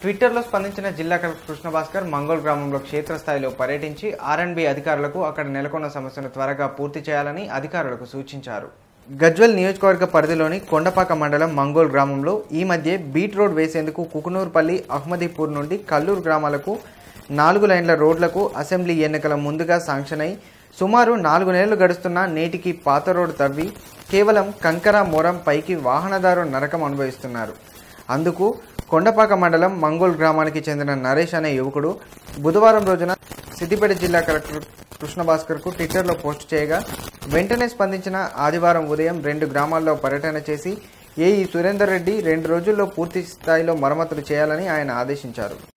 ట్విట్టర్లో స్పందించిన జిల్లా కలెక్టర్ కృష్ణభాస్కర్ మంగోల్ గ్రామంలో క్షేత్రస్థాయిలో పర్యటించి ఆర్ఎండ్బి అధికారులకు అక్కడ నెలకొన్న సమస్యను త్వరగా పూర్తి చేయాలని అధికారులకు సూచించారు గజ్వెల్ నియోజకవర్గ పరిధిలోని కొండపాక మండలం మంగోల్ గ్రామంలో ఈ మధ్య బీట్ రోడ్ వేసేందుకు కుకునూర్పల్లి అహ్మదీపూర్ నుండి కల్లూరు గ్రామాలకు నాలుగు లైన్ల రోడ్లకు అసెంబ్లీ ఎన్నికల ముందుగా శాంక్షన్ అయి సుమారు నాలుగు నెలలు గడుస్తున్నా నేటికి పాత రోడ్డు తవ్వి కేవలం కంకర మొరం పైకి వాహనదారు నరకం అనుభవిస్తున్నారు అందుకు కొండపాక మండలం మంగోల్ గ్రామానికి చెందిన నరేష్ అనే యువకుడు బుధవారం రోజున సిద్దిపేట జిల్లా కలెక్టర్ కృష్ణభాస్కర్కు ట్విట్టర్లో పోస్ట్ చేయగా వెంటనే స్పందించిన ఆదివారం ఉదయం రెండు గ్రామాల్లో పర్యటన చేసి ఏఈ సురేందర్ రెడ్డి రెండు రోజుల్లో పూర్తి స్థాయిలో మరమ్మతులు చేయాలని ఆయన ఆదేశించారు